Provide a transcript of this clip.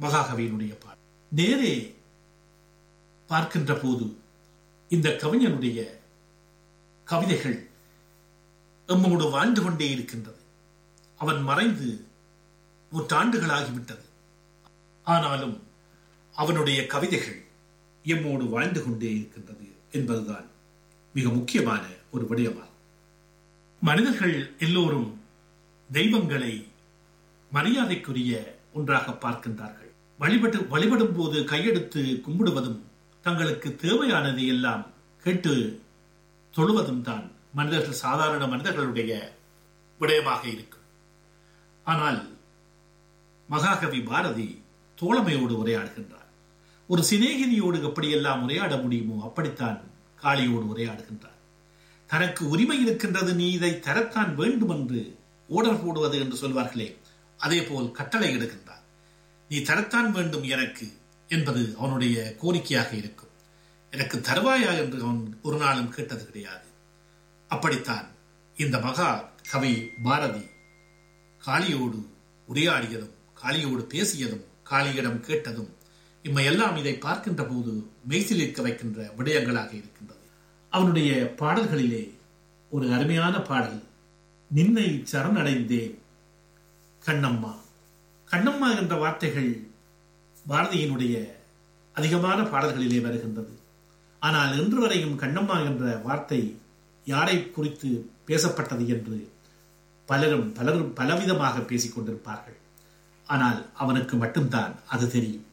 மகாகவியினுடைய பாடல் நேரே பார்க்கின்ற போது இந்த கவிஞனுடைய கவிதைகள் எம்மோடு வாழ்ந்து கொண்டே இருக்கின்றது அவன் மறைந்து நூற்றாண்டுகளாகிவிட்டது ஆனாலும் அவனுடைய கவிதைகள் எம்மோடு வாழ்ந்து கொண்டே இருக்கின்றது என்பதுதான் மிக முக்கியமான ஒரு விடயமாகும் மனிதர்கள் எல்லோரும் தெய்வங்களை மரியாதைக்குரிய ஒன்றாக பார்க்கின்றார்கள் வழிபட்டு வழிபடும் போது கையெடுத்து கும்பிடுவதும் தங்களுக்கு தேவையானதை எல்லாம் கேட்டு தொழுவதும் தான் மனிதர்கள் சாதாரண மனிதர்களுடைய விடயமாக இருக்கும் ஆனால் மகாகவி பாரதி தோழமையோடு உரையாடுகின்றார் ஒரு சிநேகிதியோடு எப்படியெல்லாம் உரையாட முடியுமோ அப்படித்தான் காளியோடு உரையாடுகின்றார் தனக்கு உரிமை இருக்கின்றது நீ இதை தரத்தான் வேண்டும் என்று ஓடர் போடுவது என்று சொல்வார்களே அதே போல் கட்டளை இடுகின்றார் நீ தரத்தான் வேண்டும் எனக்கு என்பது அவனுடைய கோரிக்கையாக இருக்கும் எனக்கு தருவாயா என்று அவன் ஒரு நாளும் கேட்டது கிடையாது அப்படித்தான் இந்த மகா கவி பாரதி காளியோடு உரையாடியதும் காளியோடு பேசியதும் காளியிடம் கேட்டதும் இம்மையெல்லாம் இதை பார்க்கின்ற போது மெய்சிலிருக்க வைக்கின்ற விடயங்களாக இருக்கின்றது அவனுடைய பாடல்களிலே ஒரு அருமையான பாடல் நின்னை சரணடைந்தேன் கண்ணம்மா கண்ணம்மா என்ற வார்த்தைகள் பாரதியினுடைய அதிகமான பாடல்களிலே வருகின்றது ஆனால் இன்று வரையும் கண்ணம்மா என்ற வார்த்தை யாரை குறித்து பேசப்பட்டது என்று பலரும் பலரும் பலவிதமாக பேசிக் கொண்டிருப்பார்கள் ஆனால் அவனுக்கு மட்டும்தான் அது தெரியும்